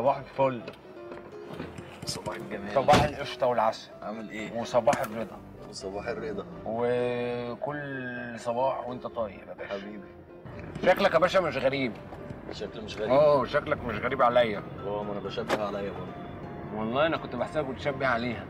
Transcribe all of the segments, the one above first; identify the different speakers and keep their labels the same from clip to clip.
Speaker 1: صباح الفل
Speaker 2: صباح الجمال
Speaker 1: صباح القشطه والعسل
Speaker 2: عامل ايه؟
Speaker 1: وصباح الرضا
Speaker 2: صباح الرضا
Speaker 1: وكل صباح وانت طيب يا باشا
Speaker 2: حبيبي
Speaker 1: شكلك يا باشا مش غريب
Speaker 2: شكل مش غريب
Speaker 1: اه شكلك مش غريب عليا
Speaker 2: اه ما انا بشبه عليا برضه
Speaker 1: والله انا كنت بحسبك بتشبه عليها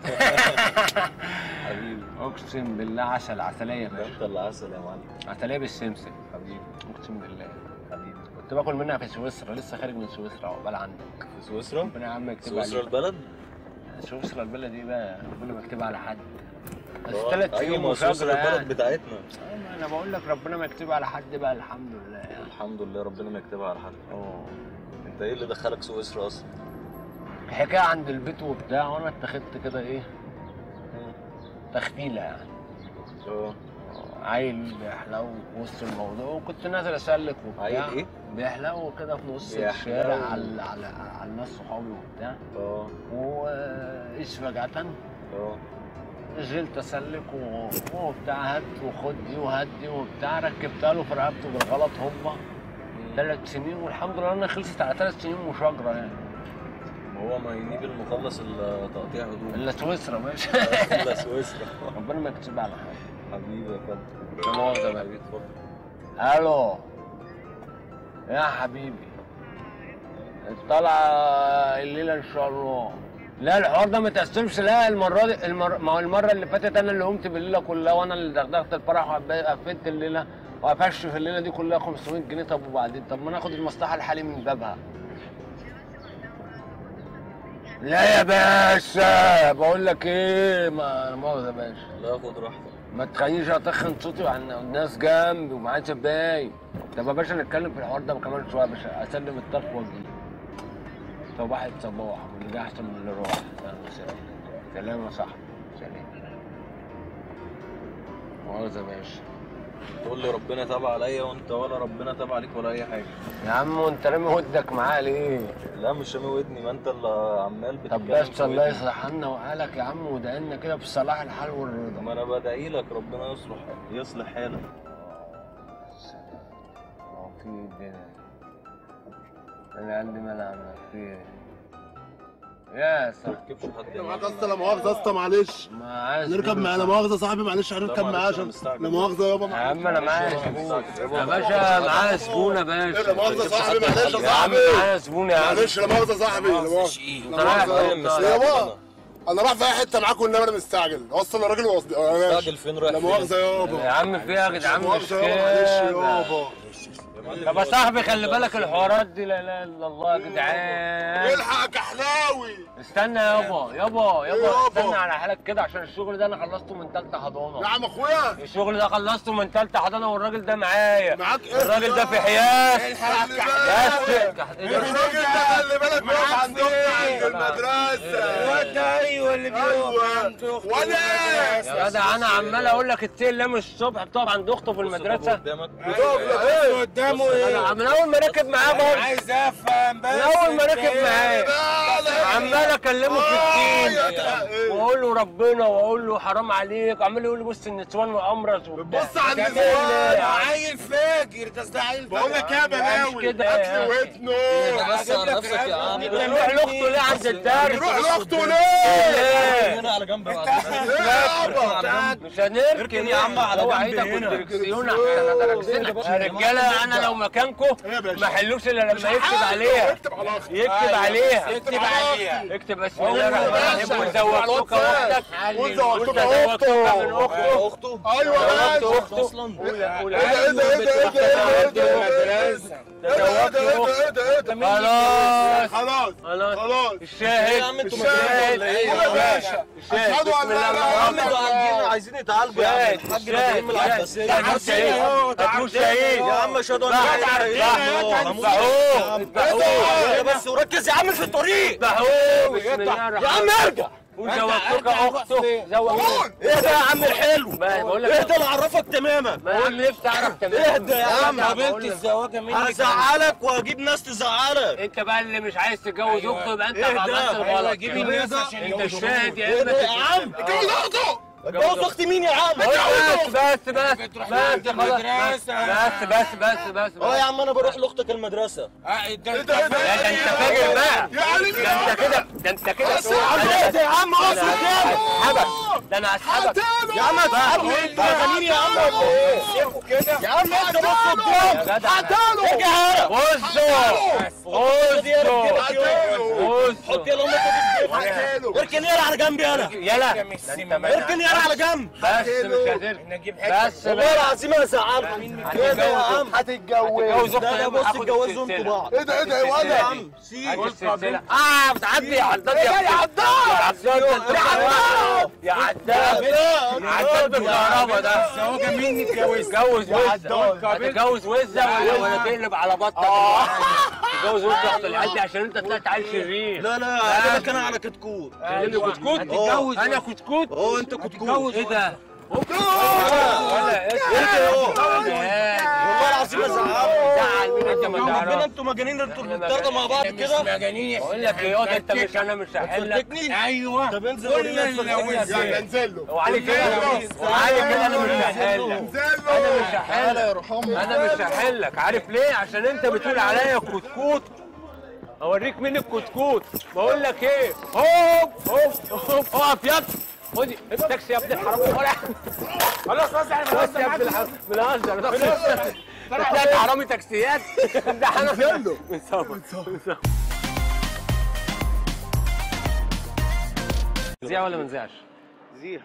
Speaker 2: حبيبي
Speaker 1: اقسم بالله عسل عسليه يا
Speaker 2: ده
Speaker 1: باشا
Speaker 2: انت اللي عسل يا معلم
Speaker 1: عسليه بالسمسم
Speaker 2: حبيبي
Speaker 1: اقسم بالله
Speaker 2: حبيبي
Speaker 1: كنت باكل منها في سويسرا لسه خارج من سويسرا عقبال عندك
Speaker 2: في سويسرا
Speaker 1: ربنا يا عم يكتب
Speaker 2: سويسرا
Speaker 1: عليك
Speaker 2: البلد
Speaker 1: سويسرا البلد دي بقى ربنا ما يكتبها على حد بس
Speaker 2: اه،
Speaker 1: ثلاث
Speaker 2: ايوه
Speaker 1: سنين
Speaker 2: ما سويسرا
Speaker 1: مشاجره
Speaker 2: البلد
Speaker 1: يعني
Speaker 2: بتاعتنا
Speaker 1: اه، ما انا بقول لك ربنا ما يكتبها على حد بقى الحمد لله يعني
Speaker 2: الحمد لله ربنا ما يكتبها على حد
Speaker 1: اه
Speaker 2: انت ايه اللي دخلك سويسرا اصلا؟
Speaker 1: حكايه عند البيت وبتاع وانا اتخذت كده ايه تخفيله يعني
Speaker 2: اه
Speaker 1: عيل بيحلو في وسط الموضوع وكنت نازل اسلك وبتاع
Speaker 2: عيل ايه؟
Speaker 1: بيحلو كده في نص
Speaker 2: بيحلو.
Speaker 1: الشارع على على على الناس صحابي وبتاع
Speaker 2: اه
Speaker 1: وايش فجأة
Speaker 2: اه
Speaker 1: نزلت اسلك و- وبتاع هات وخد دي وهات دي وبتاع ركبتها له في رقبته بالغلط هوبا ثلاث سنين والحمد لله انها خلصت على ثلاث سنين مشاجره يعني
Speaker 2: ما هو ما ينيب المخلص الا تقطيع هدوم
Speaker 1: الا سويسرا ماشي
Speaker 2: الا سويسرا
Speaker 1: ربنا ما يكتبها على حاجه
Speaker 2: حبيبي يا فندم
Speaker 1: لا مؤاخذة بقى.
Speaker 2: حبيبي اتفضل
Speaker 1: الو يا حبيبي طالعه الليله ان شاء الله لا الحوار ده ما تقسمش لا المره دي المر... ما هو المره اللي فاتت انا اللي قمت بالليله كلها وانا اللي دغدغت الفرح وقفلت الليله وقفشت في الليله دي كلها 500 جنيه طب وبعدين طب ما ناخد المصلحه الحالي من بابها لا يا باشا بقول لك ايه ما مؤاخذه يا باشا
Speaker 2: لا خد راحتك
Speaker 1: ما تخلينيش اتخن صوتي عن الناس جنبي ومعايا زباين طب يا باشا نتكلم في الحوار ده كمان شويه يا باشا اسلم الطرف واجي صباح الصباح واللي جه احسن من اللي راح أهلا وسهلا. سلام يا صاحبي سلام مؤاخذة يا باشا
Speaker 2: تقول لي ربنا تاب عليا وانت ولا ربنا تاب عليك ولا اي حاجه
Speaker 1: يا عم وانت رامي ودك معاه ليه؟
Speaker 2: لا مش رامي ودني ما انت اللي عمال
Speaker 1: طب
Speaker 2: بتتكلم
Speaker 1: بس
Speaker 2: في
Speaker 1: الله
Speaker 2: ودني.
Speaker 1: يصلح عنا وقالك يا عم ودقنا كده في صلاح الحال والرضا
Speaker 2: ما انا بدعي لك ربنا يصلح يصلح حالك
Speaker 1: السلام. هو في الدنيا انا عندي ملعب في إيه؟ يا
Speaker 2: ما
Speaker 1: صاحبي
Speaker 2: تركبش حد
Speaker 3: معاك
Speaker 2: هناك.
Speaker 3: يا اسطى لا مؤاخذه يا اسطى معلش
Speaker 1: ما عايز
Speaker 3: نركب
Speaker 1: فلوس.
Speaker 3: معاه لا مؤاخذه صاحبي معلش
Speaker 2: لا
Speaker 3: هنركب
Speaker 2: معلش،
Speaker 3: معاه
Speaker 2: أنا
Speaker 3: عشان
Speaker 2: مستعجل.
Speaker 3: لا مؤاخذه يابا
Speaker 1: يا عم انا معايا
Speaker 2: معلش،
Speaker 1: زبون
Speaker 2: معلش.
Speaker 1: يا باشا معايا زبون يا باشا
Speaker 3: لا مؤاخذه صاحبي معلش يا
Speaker 1: يا عم
Speaker 3: صاحبي
Speaker 1: معايا زبون يا عم
Speaker 3: معلش لا مؤاخذه صاحبي لا مؤاخذه
Speaker 1: انت
Speaker 3: لا
Speaker 1: رايح
Speaker 3: مؤاخذة.
Speaker 1: فين
Speaker 2: مستعجل
Speaker 3: يابا
Speaker 2: أنا.
Speaker 3: انا رايح في اي حته معاكم انما انا مستعجل اصلا انا راجل وصدي انا ماشي.
Speaker 2: مستعجل فين رايح
Speaker 3: لا
Speaker 2: فين؟
Speaker 3: مؤاخذه
Speaker 1: يا
Speaker 3: يابا
Speaker 1: عم في إيه يا جدعان
Speaker 3: لا
Speaker 1: مش
Speaker 3: مؤاخذه يابا معلش
Speaker 1: كده
Speaker 3: يابا
Speaker 1: طب يا صاحبي خلي بالك الحوارات دي لا اله الا الله يا جدعان
Speaker 3: الحق يا حلاوي
Speaker 1: استنى يابا يابا يابا
Speaker 3: يابا.
Speaker 1: استنى على حالك كده عشان الشغل ده انا خلصته من تالتة حضانة
Speaker 3: نعم اخويا
Speaker 1: الشغل ده خلصته من تالتة حضانة والراجل ده معايا
Speaker 3: معاك ايه
Speaker 1: الراجل ده في حياس
Speaker 3: الحق يا
Speaker 1: بس
Speaker 3: حلاوي الراجل ده خلي بالك واقف عند اختي عند المدرسه
Speaker 4: ده ايوه اللي
Speaker 3: ايوه وانا
Speaker 1: يا جدع انا عمال اقول لك التيل لام الصبح بتقف عند اخته في المدرسة
Speaker 2: قدامك
Speaker 4: قدامه
Speaker 1: انا
Speaker 4: ايه
Speaker 1: من اول ما ركب معاه برضه
Speaker 4: عايز افهم بس
Speaker 1: من اول ما
Speaker 4: انت
Speaker 1: ركب
Speaker 4: ايه؟
Speaker 1: معاه عمال اكلمه في التيم
Speaker 3: يا-
Speaker 1: واقول له ربنا واقول له حرام عليك عمال يقول لي بص النسوان وامرز وبتاع
Speaker 3: بص على
Speaker 4: ده
Speaker 3: النسوان
Speaker 4: ده عيل فاجر ده ده عيل
Speaker 3: بقول لك يا بلاوي
Speaker 1: كده يا
Speaker 3: اكل
Speaker 1: أخي.
Speaker 3: ودنه
Speaker 2: بس على نفسك يا عم
Speaker 1: نروح لاخته ليه عند الدرس
Speaker 3: روح لاخته ليه؟
Speaker 1: ليه؟
Speaker 2: هنا على جنب بعد
Speaker 3: ليه يابا؟
Speaker 1: مش هنركن
Speaker 2: يا عم على
Speaker 1: هو
Speaker 2: جنب
Speaker 1: ايدك
Speaker 2: هنا.
Speaker 1: والدركسيون احسن ادركسينك يا رجاله انا لو مكانكم
Speaker 3: يا باشا.
Speaker 1: ما حلوش الا لما يكتب عليها
Speaker 3: اكتب على اختي
Speaker 1: يكتب عليها
Speaker 4: اكتب عليها
Speaker 1: اكتب بسم الله الرحمن الرحيم وزوجتك اختك
Speaker 3: وزوجتك
Speaker 1: وزوجتك
Speaker 3: أخته.
Speaker 1: من اخته
Speaker 2: اخته
Speaker 3: ايوه يا
Speaker 1: زوجت
Speaker 3: باشا
Speaker 1: اخته
Speaker 2: اصلا
Speaker 1: قول
Speaker 3: ايه ده ايه ده ايه ده ايه ده ايه ده
Speaker 1: زوجت
Speaker 3: ايه ده ايه ده ايه ده ايه
Speaker 1: اخته
Speaker 3: ده ايه ده
Speaker 1: خلاص
Speaker 3: خلاص
Speaker 1: خلاص
Speaker 3: خلاص
Speaker 1: الشاهد
Speaker 2: يا عم انتوا
Speaker 1: الشاهد
Speaker 2: مجانين ولا ايه؟
Speaker 3: قول يا باشا
Speaker 1: الشاهد
Speaker 3: أشهد
Speaker 1: بسم
Speaker 3: أن
Speaker 1: الله
Speaker 3: لا
Speaker 1: الرحمن
Speaker 3: إله إلا
Speaker 2: انتوا
Speaker 1: الرحيم
Speaker 2: عايزين عايزين يتعالجوا يا عم
Speaker 1: شاهد
Speaker 2: الحاج
Speaker 1: شاهد
Speaker 2: ابراهيم العباسيه
Speaker 1: هتموت شهيد هتموت شهيد
Speaker 2: يا عم اشهد ان
Speaker 1: صح،
Speaker 2: لا اله الا الله
Speaker 1: اذبحوه اذبحوه
Speaker 2: بس وركز يا عم في الطريق
Speaker 1: اذبحوه بسم الله الرحمن
Speaker 2: يا عم ارجع
Speaker 1: وزوجتك اخته زوجتك
Speaker 2: ايه ده يا عم الحلو
Speaker 1: ما بقول
Speaker 2: ايه
Speaker 1: لك
Speaker 2: ده اللي عرفك تماما
Speaker 1: ما يقول لي نفسي اعرف تمام
Speaker 2: اهدى يا عم
Speaker 4: قابلت الزواجه منك
Speaker 2: هزعلك وهجيب ناس تزعلك
Speaker 1: انت بقى اللي مش عايز تتجوز
Speaker 4: أيوة.
Speaker 1: اخته يبقى انت
Speaker 2: ايه ده؟
Speaker 1: عملت
Speaker 4: ايوه
Speaker 1: الغلط
Speaker 4: جيب
Speaker 1: كده.
Speaker 4: الناس عشان
Speaker 1: انت
Speaker 4: يوزنوه.
Speaker 1: الشاهد يا
Speaker 2: ايه
Speaker 1: اما
Speaker 2: ده يا عم
Speaker 3: اتجوز اخته
Speaker 4: اتجوز اختي مين يا عم؟
Speaker 1: بس بس بس
Speaker 4: بتروح
Speaker 1: بس
Speaker 4: لك
Speaker 1: خلاص
Speaker 4: المدرسة.
Speaker 1: بس بس بس بس
Speaker 4: اه يا عم انا بروح لاختك المدرسه
Speaker 3: ايه ده ايه ده
Speaker 1: لا ده انت فاجر بقى
Speaker 3: يا علي
Speaker 1: ده انت كده ده انت كده
Speaker 4: عم يا عم
Speaker 1: انا هسحبك ده انا هسحبك
Speaker 4: يا عم اسحبني انت مجانين يا عم ولا ايه؟ سيبه كده يا عم انت بص قدام
Speaker 1: يا جدع
Speaker 4: ارجع هنا
Speaker 1: بصوا بصوا
Speaker 4: حط
Speaker 1: بصوا
Speaker 4: يلا امك اركن يلا على جنبي انا
Speaker 1: يلا ده انت ما-
Speaker 4: اركن يلا على جنب
Speaker 1: بس مش هتركن بس
Speaker 4: والله العظيم انا زعلت كده يا عم
Speaker 1: هتتجوز
Speaker 4: لا لا بص اتجوزوا انتوا بعض
Speaker 3: ايه ده ايه ده يا ولد
Speaker 4: يا عم سيب
Speaker 1: السلسلة اه بتعدي يا عداد يا عداد يا عداد يا عداد يا عداد بالكهرباء ده
Speaker 4: هو جميل نتجوز
Speaker 1: تتجوز وزة هتتجوز وزة ولا ولا تقلب على بطك تتجوز وزة اخت العد عشان انت طلعت عيل شرير
Speaker 4: لا لا عجبك انا على كتكوت
Speaker 1: تقلب كتكوت
Speaker 4: هتتجوز.
Speaker 1: انا كتكوت
Speaker 4: اه انت كتكوت
Speaker 1: ايه ده؟ ولا
Speaker 4: انت اهو.
Speaker 1: والله
Speaker 4: والله العظيم انا زعلت
Speaker 1: زعل مين انت ما
Speaker 4: ربنا
Speaker 1: تعرفش
Speaker 4: انتوا مجانين انتوا بتتاخدوا مع بعض كده
Speaker 2: مجانين
Speaker 1: بقول لك ايه ياض انت مش انا مش هحلك
Speaker 4: تصدقني
Speaker 2: ايوه
Speaker 4: طب انزل ورينا الفرقة.
Speaker 3: يعني انزل له
Speaker 1: وعلي كده وعلي كده انا مش هحلك
Speaker 3: انزل
Speaker 1: انا
Speaker 3: له
Speaker 1: مش هحلك انا مش هحلك عارف ليه عشان انت بتقول عليا كتكوت اوريك مين الكتكوت بقول لك ايه هوب هوب هوب اقف يا ابني خدي التاكسي يا ابني الحرام ولا
Speaker 4: خلاص خلاص احنا
Speaker 1: بس يا ابني الحرام بنهزر ده طلعت حرامي تاكسيات ده انا
Speaker 3: انزل له
Speaker 1: بنصور نذيع ولا ما نذيعش؟
Speaker 4: زيح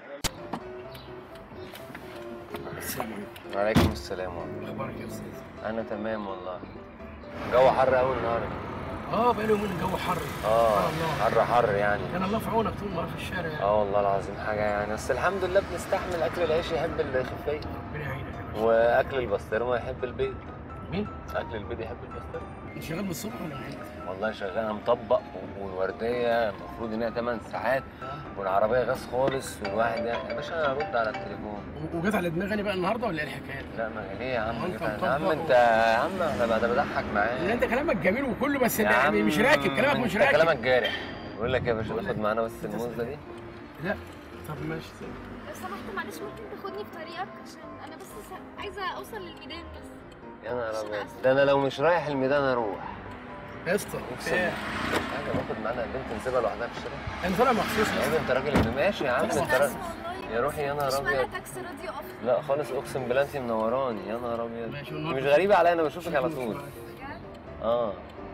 Speaker 1: وعليكم السلام ورحمة الله
Speaker 5: اخبارك يا استاذ
Speaker 1: أنا تمام والله الجو حر أوي النهاردة
Speaker 5: اه بقالي يومين الجو حر
Speaker 1: اه
Speaker 5: الله.
Speaker 1: حر حر يعني
Speaker 5: كان الله في عونك طول النهار في الشارع يعني.
Speaker 1: اه والله العظيم حاجة يعني بس الحمد لله بنستحمل أكل العيش يحب الخفية
Speaker 5: ربنا يعينك يا باشا
Speaker 1: وأكل البسطرمة يحب البيض
Speaker 5: مين؟
Speaker 1: أكل البيض يحب البسطرمة
Speaker 5: انت شغال من الصبح ولا من امتى؟
Speaker 1: والله شغال أنا مطبق والوردية المفروض إن هي 8 ساعات والعربية غاز خالص والواحد يعني يا باشا أنا أرد على التليفون
Speaker 5: و- وجات على دماغي بقى النهارده ولا ايه الحكايه؟
Speaker 1: لا ما ليه يا عم
Speaker 5: وأنت
Speaker 1: كده؟ يا عم
Speaker 5: مطبق
Speaker 1: أنت يا عم أنا بقى بضحك
Speaker 5: ان
Speaker 1: معاك
Speaker 5: انت كلامك جميل وكله بس
Speaker 1: يا
Speaker 5: يعني
Speaker 1: عم
Speaker 5: مش راكب كلامك مش
Speaker 1: انت
Speaker 5: راكب
Speaker 1: كلامك جارح بقول لك يا باشا ناخد معانا بس الموزه دي
Speaker 5: لا طب ماشي
Speaker 6: لو سمحت معلش ممكن تاخدني في طريقك عشان انا بس س- عايزه اوصل للميدان بس
Speaker 1: يا نهار ابيض ده انا لو مش رايح الميدان اروح
Speaker 5: يا اسطى
Speaker 1: اقسم
Speaker 5: إيه؟
Speaker 1: حاجه باخد معانا بنت نسيبها لوحدها في الشارع
Speaker 5: انا طالع مخصوص يا
Speaker 1: يا
Speaker 5: اسطى.
Speaker 1: انت راجل ابن ماشي يا عم
Speaker 6: بس
Speaker 1: انت
Speaker 6: انا
Speaker 1: راجل
Speaker 6: اسفه والله
Speaker 1: يا روحي يا نهار
Speaker 6: مش
Speaker 1: ابيض
Speaker 6: معنى تاكسي راضي يقف
Speaker 1: لا خالص اقسم بالله انت منوراني يا نهار ابيض
Speaker 5: ماشي
Speaker 1: مش
Speaker 5: والنهارده
Speaker 1: غريبه عليا انا بشوفك على طول
Speaker 6: بجد
Speaker 1: اه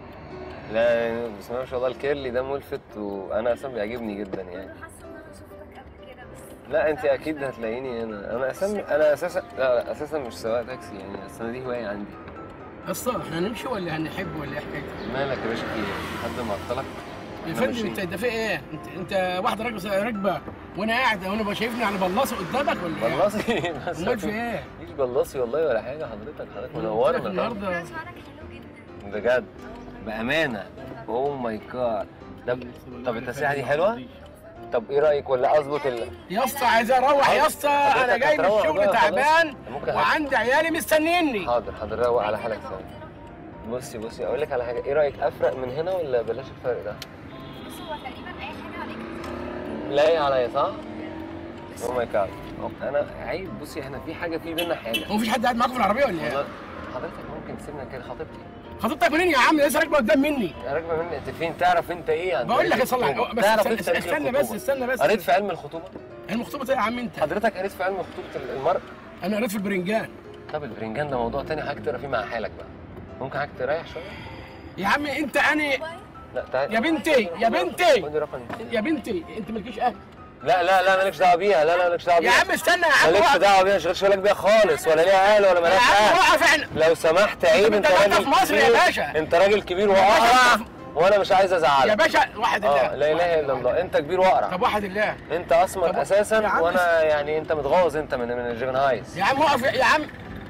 Speaker 1: لا بسم الله ما شاء الله الكيرلي ده ملفت وانا اصلا بيعجبني جدا يعني
Speaker 6: انا حاسه ان انا شفتك قبل كده بس
Speaker 1: لا انت اكيد هتلاقيني هنا انا اساسا انا اساسا لا لا اساسا مش سواق تاكسي يعني اصل أنا دي هوايه عندي
Speaker 5: يا اسطى احنا هنمشي ولا هنحب ولا ايه حكايتك؟
Speaker 1: مالك يا باشا في ايه؟ حد معطلك؟
Speaker 5: يا
Speaker 1: احنا
Speaker 5: فندم
Speaker 1: ماشيين.
Speaker 5: انت انت في ايه؟ انت انت واحده راكبه راكبه وانا قاعد وانا بقى شايفني على بلاصه قدامك ولا ايه؟
Speaker 1: بلاصي بس
Speaker 5: امال في ايه؟
Speaker 1: مفيش بلاصي والله ولا حاجه حضرتك حضرتك
Speaker 5: قلت لك
Speaker 1: منورنا طبعا.
Speaker 5: النهارده
Speaker 6: مشوارك حلو جدا
Speaker 1: بجد بامانه اوه ماي جاد طب طب التسريحه دي حلوه؟ طب ايه رايك ولا اظبط ال
Speaker 5: يا اسطى عايز اروح يا اسطى انا
Speaker 1: حضرتك
Speaker 5: جاي من
Speaker 1: هتروح
Speaker 5: الشغل
Speaker 1: بقى خلاص.
Speaker 5: تعبان
Speaker 1: ممكن
Speaker 5: وعندي عيالي مستنيني
Speaker 1: حاضر حاضر روق على حالك ثاني بصي بصي اقول لك على حاجه ايه رايك افرق من هنا ولا بلاش الفرق ده؟
Speaker 6: بص هو تقريبا اي حاجه عليك
Speaker 1: لا ايه عليا صح؟ اوه ماي جاد انا عيب بصي احنا في حاجه في بينا حاجه
Speaker 5: هو مفيش حد قاعد معاكم في العربيه ولا ايه؟
Speaker 1: والله حضرتك ممكن تسيبنا كده خطيبتي
Speaker 5: خطيبتك منين يا عم لسه راكبه قدام مني
Speaker 1: راكبه مني انت فين تعرف انت ايه عن
Speaker 5: بقول لك
Speaker 1: تاريخ
Speaker 5: صلي على
Speaker 1: الخطوبة؟
Speaker 5: بس
Speaker 1: تعرف
Speaker 5: استنى,
Speaker 1: انت تاريخ
Speaker 5: استنى بس
Speaker 1: الخطوبة؟
Speaker 5: استنى بس
Speaker 1: قريت في علم الخطوبه
Speaker 5: المخطوبه ايه يا عم انت؟
Speaker 1: حضرتك قريت في علم خطوبه المرء
Speaker 5: انا قريت في البرنجان
Speaker 1: طب البرنجان ده موضوع تاني حضرتك تقرا فيه مع حالك بقى ممكن حضرتك تريح شويه
Speaker 5: يا عم انت اني
Speaker 1: لا تعالى
Speaker 5: يا بنتي يا بنتي
Speaker 1: خدي رقم
Speaker 5: يا بنتي انت مالكيش اهل
Speaker 1: لا لا لا مالكش دعوه بيها لا لا مالكش دعوه
Speaker 5: يا
Speaker 1: بيها
Speaker 5: عم استنى يا عم
Speaker 1: مالكش
Speaker 5: وقف.
Speaker 1: دعوه بيها ما تشغلش بالك بيها خالص ولا ليها اهل ولا
Speaker 5: يا
Speaker 1: مالهاش
Speaker 5: عم
Speaker 1: اهل
Speaker 5: وقف احنا
Speaker 1: لو سمحت عيب
Speaker 5: انت
Speaker 1: انت
Speaker 5: انت
Speaker 1: راجل
Speaker 5: في مصر يا
Speaker 1: كبير.
Speaker 5: باشا.
Speaker 1: انت راجل كبير
Speaker 5: باشا
Speaker 1: واقرع
Speaker 5: انت
Speaker 1: وانا مش عايز
Speaker 5: يا
Speaker 1: ازعلك
Speaker 5: باشا واحد
Speaker 1: اه
Speaker 5: الله
Speaker 1: لا اله الا الله انت كبير واقرع
Speaker 5: طب واحد الله
Speaker 1: انت اسمر
Speaker 5: طب- يا
Speaker 1: اساسا
Speaker 5: عم
Speaker 1: وانا يعني انت متغاظ انت من من الجيفنهايز
Speaker 5: يا عم وقف يا- يا عم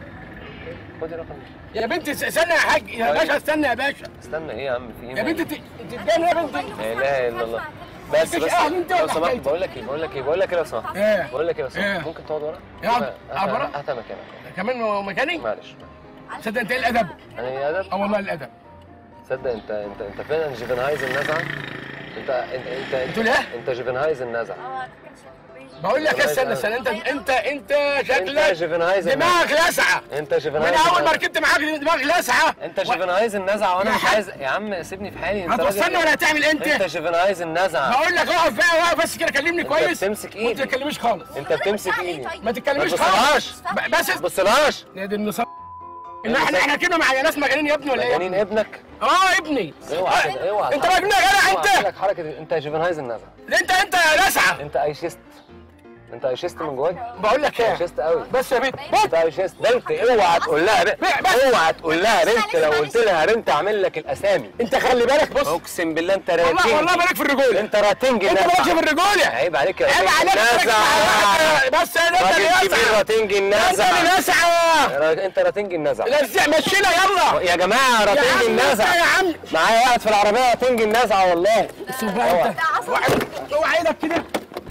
Speaker 1: خدي رقم
Speaker 5: يا بنتي استنى يا حاج يا
Speaker 1: طيب.
Speaker 5: باشا استنى يا باشا
Speaker 1: استنى ايه يا عم في ايه
Speaker 5: يا
Speaker 1: مالك؟
Speaker 5: بنتي انت انت اتجنن يا بنتي
Speaker 1: لا اله الا الله بس
Speaker 5: مفيش
Speaker 1: بس
Speaker 5: أهل انت
Speaker 1: لو
Speaker 5: ولا
Speaker 1: سمحت
Speaker 5: حكايتك؟
Speaker 1: بقول لك ايه بقول لك ايه بقول لك ايه لو سمحت
Speaker 5: ايه
Speaker 1: بقول لك ايه لو
Speaker 5: ايه؟
Speaker 1: سمحت ممكن تقعد ورا
Speaker 5: اقعد.
Speaker 1: هات-
Speaker 5: اقعد ورا؟
Speaker 1: هات مكانك
Speaker 5: كمان مكاني
Speaker 1: معلش
Speaker 5: تصدق انت ايه الادب
Speaker 1: انا ايه ادب
Speaker 5: اه والله الادب
Speaker 1: تصدق انت انت انت فعلا جيفنهايز النزعه انت انت انت
Speaker 5: بتقول ايه؟
Speaker 1: انت جيفنهايز النزعه
Speaker 6: اه على فكره شكله باين
Speaker 5: بقول لك إيه، استنى استنى انت انت انت
Speaker 1: انت يا
Speaker 5: شكلك
Speaker 1: شيفنهايزن
Speaker 5: دماغك لاسعه
Speaker 1: انت يا
Speaker 5: من
Speaker 1: شيفنهايزن
Speaker 5: اول ما ركبت معاك دماغك لاسعه
Speaker 1: انت شيفنهايزن نزعه وانا
Speaker 5: يا
Speaker 1: مش
Speaker 5: حاج.
Speaker 1: عايز يا عم سيبني في حالي انت
Speaker 5: هتوصلني
Speaker 1: راجل-
Speaker 5: ولا هتعمل
Speaker 1: انت
Speaker 5: انت؟
Speaker 1: شيفنهايزن نزعه
Speaker 5: بقول لك اقف بقى واقف بس كده كلمني
Speaker 1: انت
Speaker 5: كويس
Speaker 1: بتمسك
Speaker 5: وانت ما
Speaker 1: ايدي
Speaker 5: تتكلميش خالص
Speaker 1: انت بتمسك ايدي
Speaker 5: ما
Speaker 1: ما
Speaker 5: تتكلميش
Speaker 1: تبصلهاش
Speaker 5: خالص ب- بس
Speaker 1: بصلهاش
Speaker 5: يا دي النصاب ان احنا احنا كده مع ناس مجانين يا ابني ولا ايه؟
Speaker 1: مجانين ابنك
Speaker 5: اه ابني
Speaker 1: اوعى كده اوعى
Speaker 5: انت مجنون يا جدع
Speaker 1: اوعى
Speaker 5: انت
Speaker 1: اعمل لك حركه دي. انت يا شيفنهايزن نزعه
Speaker 5: انت انت لاسعه
Speaker 1: انت ايشست انت ايشست من جواك
Speaker 5: بقول لك ايه
Speaker 1: ايشست قوي
Speaker 5: بس يا بنت
Speaker 1: انت ايشست بنت اوعى تقول لها بنت
Speaker 5: بس.
Speaker 1: اوعى تقول لها بنت لو قلت لها بنت اعمل لك الاسامي
Speaker 5: انت خلي بالك بص
Speaker 1: اقسم بالله انت
Speaker 5: والله
Speaker 1: راتنجي
Speaker 5: والله بالك في الرجوله
Speaker 1: انت راتنجي
Speaker 5: انت
Speaker 1: النزعة.
Speaker 5: مالكش في الرجوله
Speaker 1: عيب عليك يا
Speaker 5: عيب
Speaker 1: راتنجي
Speaker 5: عليك
Speaker 1: النزعة.
Speaker 5: بس انت
Speaker 1: راجل
Speaker 5: اللي
Speaker 1: كبير
Speaker 5: لاسعه
Speaker 1: راتنجي
Speaker 5: انت اللي
Speaker 1: النزعة
Speaker 5: لاسعه
Speaker 1: را- انت راتنجي النزعة
Speaker 5: لسه مشينا يلا
Speaker 1: يا جماعة
Speaker 5: يا
Speaker 1: راتنجي
Speaker 5: عم يا
Speaker 1: النزعة
Speaker 5: عم
Speaker 1: معايا واحد في العربية راتنجي النزعة والله
Speaker 5: شوف بقى انت اوعى اوعى ايدك كده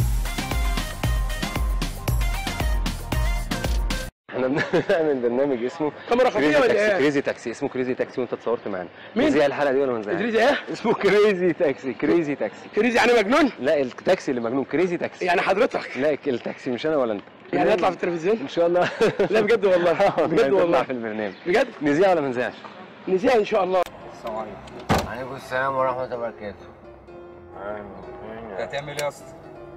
Speaker 1: احنا بنعمل برنامج اسمه
Speaker 5: كاميرا خفيه
Speaker 1: كريزي
Speaker 5: ولا
Speaker 1: تاكسي
Speaker 5: ايه؟
Speaker 1: كريزي تاكسي اسمه كريزي تاكسي وانت اتصورت معانا
Speaker 5: مين؟
Speaker 1: نذيع الحلقة دي ولا ما نذيعهاش؟
Speaker 5: ادريس ايه؟
Speaker 1: اسمه كريزي تاكسي كريزي تاكسي
Speaker 5: كريزي يعني مجنون؟
Speaker 1: لا التاكسي اللي مجنون كريزي تاكسي
Speaker 5: يعني حضرتك
Speaker 1: لا التاكسي مش انا ولا انت
Speaker 5: يعني يطلع في التلفزيون؟
Speaker 1: ان شاء الله
Speaker 5: لا بجد والله بجد
Speaker 1: نطلع
Speaker 5: والله
Speaker 1: في البرنامج
Speaker 5: بجد
Speaker 1: نذيع ولا ما نذيعش؟
Speaker 5: نسيها ان شاء الله
Speaker 2: السلام عليكم
Speaker 1: عليكم السلام ورحمة الله وبركاته
Speaker 2: انت هتعمل ايه يا اسطى؟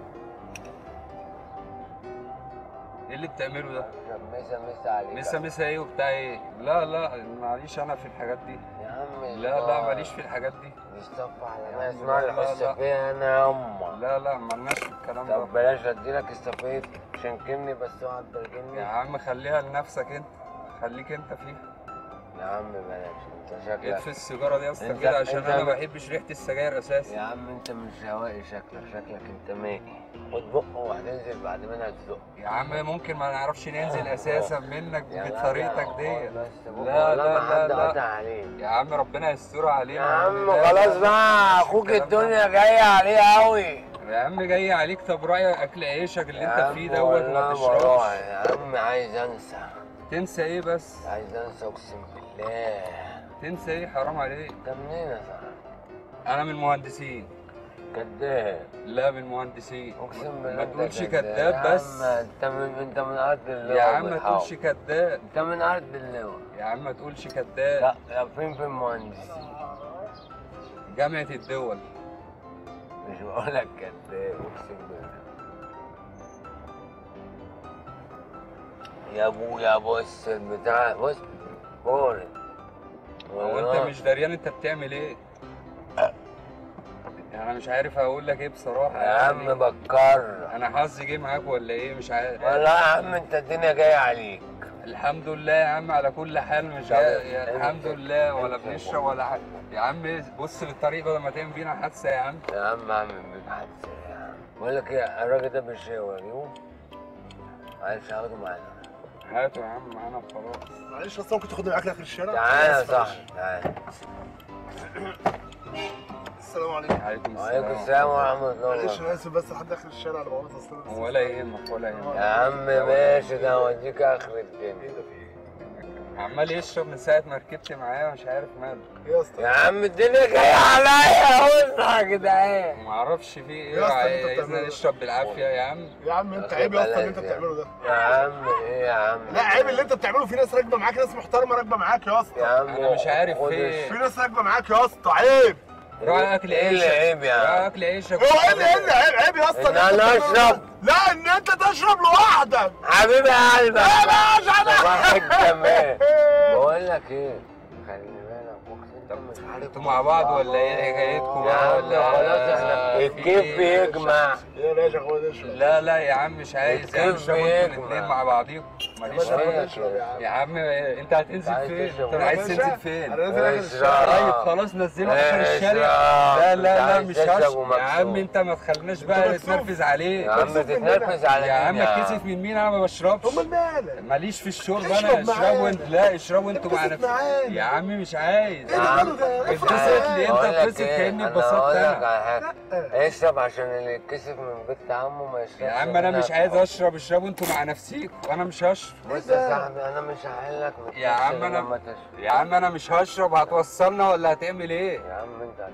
Speaker 2: ايه اللي بتعمله ده؟
Speaker 1: مسا مسا عليك
Speaker 2: مسا مسا ايه وبتاع ايه؟ لا لا معليش انا في الحاجات دي
Speaker 1: يا عم
Speaker 2: لا لا ماليش في الحاجات دي
Speaker 1: مصطفى على
Speaker 2: يا
Speaker 1: ناس
Speaker 2: عم
Speaker 1: ما
Speaker 2: لا، لا،
Speaker 1: الحس
Speaker 2: لا.
Speaker 1: فيها انا يا امه
Speaker 2: لا لا مالناش في الكلام ده
Speaker 1: طب بلاش اديلك استفيد شنكني بس اوعى تبرجني
Speaker 2: يا عم خليها لنفسك انت خليك انت فيها
Speaker 1: يا عم بلاش انت
Speaker 2: اطفي
Speaker 1: شكلك
Speaker 2: السيجاره دي يا اسطى
Speaker 1: انت-
Speaker 2: كده عشان
Speaker 1: انت-
Speaker 2: انا ما بحبش ريحه السجاير
Speaker 1: يا
Speaker 2: اساسا
Speaker 1: عم انت مش هوائي شكلك شكلك انت مائي خد بقه وهتنزل بعد منها تزق
Speaker 2: يا عم ممكن ما نعرفش ننزل اساسا منك
Speaker 1: يا
Speaker 2: بطريقتك
Speaker 1: لا،
Speaker 2: دي
Speaker 1: بس بقه
Speaker 2: لا
Speaker 1: والله
Speaker 2: لا
Speaker 1: ما
Speaker 2: لا
Speaker 1: حد
Speaker 2: لا
Speaker 1: قطع عليك
Speaker 2: يا عم ربنا يستر علينا
Speaker 1: يا عم
Speaker 2: لا،
Speaker 1: خلاص
Speaker 2: لا،
Speaker 1: بقى
Speaker 2: مش
Speaker 1: اخوك
Speaker 2: الكلام ده.
Speaker 1: الدنيا جايه عليه قوي
Speaker 2: يا عم جاي عليك طب رايك اكل عيشك اللي انت فيه دوت ما
Speaker 1: بروح
Speaker 2: تشربش
Speaker 1: يا عم عايز انسى
Speaker 2: تنسى ايه بس
Speaker 1: عايز انسى اقسم بالله
Speaker 2: تنسى ايه حرام عليك
Speaker 1: انت منين يا صاحبي؟
Speaker 2: انا من المهندسين
Speaker 1: كداب
Speaker 2: لا من المهندسين
Speaker 1: اقسم بالله
Speaker 2: ما
Speaker 1: انت
Speaker 2: تقولش
Speaker 1: كداب.
Speaker 2: كداب
Speaker 1: يا
Speaker 2: بس
Speaker 1: عم انت من انت من ارض اللواء
Speaker 2: يا عم ما
Speaker 1: والحوض.
Speaker 2: تقولش كداب
Speaker 1: انت من ارض اللواء
Speaker 2: يا عم ما تقولش
Speaker 1: لا
Speaker 2: كداب
Speaker 1: لا فين في المهندس
Speaker 2: جامعة الدول
Speaker 1: مش بقول لك كداب اقسم بالله يا ابويا بص البتاع بص بورد
Speaker 2: هو انت مش دريان انت بتعمل ايه يعني انا مش عارف اقول لك ايه بصراحة
Speaker 1: يا عم
Speaker 2: يعني
Speaker 1: بكر
Speaker 2: انا حظي جه معاك ولا ايه مش عارف
Speaker 1: والله يا عم انت الدنيا جايه عليك
Speaker 2: الحمد لله يا عم على كل حال مش
Speaker 1: طب
Speaker 2: جاي يا
Speaker 1: انت-
Speaker 2: الحمد لله ولا
Speaker 1: انت-
Speaker 2: بنشرب ولا حاجه يا عم بص للطريق بدل ما تعمل بينا حادثه يا عم
Speaker 1: يا عم اعمل بيك حادثه يا عم بقول لك ايه الراجل ده بالشاور يوم عايز اخده معانا
Speaker 2: هاته يا عم معانا وخلاص
Speaker 4: معلش اصلا ممكن تاخدني معاك لاخر الشارع
Speaker 1: تعالى يا
Speaker 4: آسف
Speaker 1: صاحبي تعالى
Speaker 4: السلام عليكم
Speaker 2: عليكم
Speaker 1: وعليكم
Speaker 2: السلام
Speaker 1: السلام ورحمه الله
Speaker 4: معلش
Speaker 1: وبركاته
Speaker 4: انا اسف بس لحد اخر الشارع انا بعمل اصلا
Speaker 2: ولا يهمك ولا يهمك
Speaker 1: يا عم ماشي ده اوديك اخر الدنيا
Speaker 2: عمال يشرب من ساعه ما ركبت معاه مش عارف ماله
Speaker 4: يا اسطى
Speaker 1: يا عم الدنيا جايه عليا وسع يا جدعان
Speaker 2: ما اعرفش فيه ايه
Speaker 4: يا اسطى اللي انت
Speaker 2: عايزنا
Speaker 4: بتعمله.
Speaker 2: نشرب بالعافيه يا عم
Speaker 4: يا عم انت
Speaker 1: واخد
Speaker 4: عيب يا اسطى اللي
Speaker 1: بالك
Speaker 4: انت
Speaker 1: يعني.
Speaker 4: بتعمله ده
Speaker 1: يا عم ايه يا عم
Speaker 4: لا عيب اللي انت بتعمله في ناس راكبه معاك ناس محترمه راكبه معاك يا
Speaker 1: يا
Speaker 4: اسطى
Speaker 1: عم
Speaker 2: انا مش عارف
Speaker 1: خد
Speaker 2: في
Speaker 4: في ناس راكبه معاك يا اسطى عيب
Speaker 2: روح اكل
Speaker 1: ايه اللي
Speaker 2: عيشك
Speaker 1: عيب يا
Speaker 2: روح
Speaker 1: عم
Speaker 2: اكل عيشك
Speaker 4: هو ايه اللي ايه اللي عيب عيب يا اسطى
Speaker 1: ان
Speaker 4: اللي انت
Speaker 1: انا
Speaker 4: بتعمله ده.
Speaker 1: اشرب
Speaker 4: لا ان انت تشرب لوحدك
Speaker 1: حبيبي يا قلبي
Speaker 4: لا لا مش
Speaker 1: صباح
Speaker 4: انا
Speaker 1: الجمال بقول لك ايه خلي بالك اقسم انت مش عارف
Speaker 2: انتوا مع بعض ولا ايه حكايتكم
Speaker 1: يا
Speaker 2: بقى
Speaker 1: عم
Speaker 2: ولا
Speaker 1: خلاص احنا
Speaker 2: في
Speaker 1: الكيف
Speaker 2: ايه؟
Speaker 1: بيجمع
Speaker 4: يا باشا خد اشرب
Speaker 2: لا لا يا عم مش عايز يا عم
Speaker 1: الكيف
Speaker 2: اشربوا انتوا
Speaker 1: بيجمع.
Speaker 2: الاثنين مع بعضيكم ماليش
Speaker 4: باشا خد
Speaker 2: فيه
Speaker 4: اشرب يا عم
Speaker 2: يا عم انت هتنزل
Speaker 1: عايز
Speaker 2: فين؟
Speaker 1: تشرب
Speaker 2: انت
Speaker 1: يا
Speaker 2: عايز
Speaker 4: باشا،
Speaker 2: تنزل
Speaker 4: انا
Speaker 2: فين؟
Speaker 4: نازل اخر الشارع
Speaker 1: اشرب.
Speaker 2: طيب خلاص نزله اخر الشارع
Speaker 1: اشرب.
Speaker 2: لا لا لا
Speaker 1: عايز
Speaker 2: مش
Speaker 1: تشرب
Speaker 2: هشرب يا
Speaker 1: ومكسوف.
Speaker 2: عم انت ما تخليناش بقى
Speaker 4: مكسوف.
Speaker 2: نتنرفز عليه
Speaker 1: يا عم تتنرفز على
Speaker 2: يا عم
Speaker 1: مين
Speaker 2: اتكسف من مين انا ما بشربش
Speaker 4: امال مالك
Speaker 2: ماليش في الشرب
Speaker 4: اشرب
Speaker 2: انا اشربوا
Speaker 4: معانا.
Speaker 2: انت لا اشربوا انتوا مع
Speaker 4: اتبسط
Speaker 2: نفسكم
Speaker 4: معانا.
Speaker 2: يا عم مش عايز
Speaker 4: ايه ده ماله ده؟
Speaker 2: اتبسط
Speaker 4: افرح
Speaker 2: ليه؟
Speaker 4: معانا.
Speaker 2: انت اتبسط كأني اتبسطت
Speaker 1: اقول لك
Speaker 2: انا.
Speaker 1: على حاجه اشرب عشان اللي يتكسف من بنت عمه ما يشربش
Speaker 2: يا عم انا مش
Speaker 1: منها.
Speaker 2: عايز اشرب اشربوا انتوا مع نفسيكم وانا مش هشرب
Speaker 1: بص يا صاحبي انا مش هحل لك ما
Speaker 2: يا عم
Speaker 1: تشربش
Speaker 2: انا-
Speaker 1: لما تشرب.
Speaker 2: يا عم انا مش هشرب هتوصلنا ولا هتعمل ايه
Speaker 1: يا عم انت هتشرب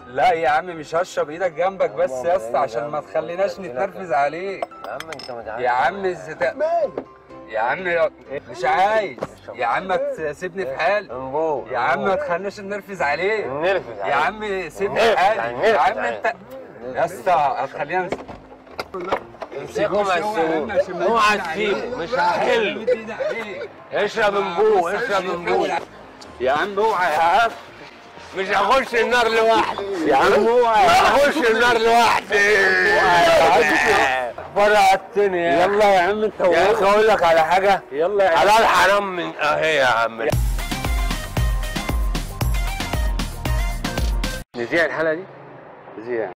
Speaker 7: لا يا عم مش هشرب ايدك جنبك بس يا اسطى عشان ما تخليناش نتنرفز عليك
Speaker 1: يا عم انت ما
Speaker 7: يا عم الزت... يا عم مش عايز يا عم ما تسيبني في حالي
Speaker 1: انبوه
Speaker 7: يا عم ما تخليناش نرفز عليك
Speaker 1: نرفز
Speaker 7: يا عم سيبني في حالي يا عم انت يا اسطى هتخلينا نس-
Speaker 1: امسكوا مسؤول اوعى تسيبه مش هحله
Speaker 7: مد ايدي عليك
Speaker 1: اشرب انبوه اشرب انبوه
Speaker 7: يا عم اوعى يا عم
Speaker 1: مش هخش النار لوحدي يا عم اوعى هخش النار لوحدي فرقتني يا
Speaker 7: يلا يا عم انت
Speaker 1: يا اخي اقول لك على حاجه
Speaker 7: يلا يا عم
Speaker 1: حلال حرام من اهي يا عم نذيع الحلقه دي
Speaker 7: زين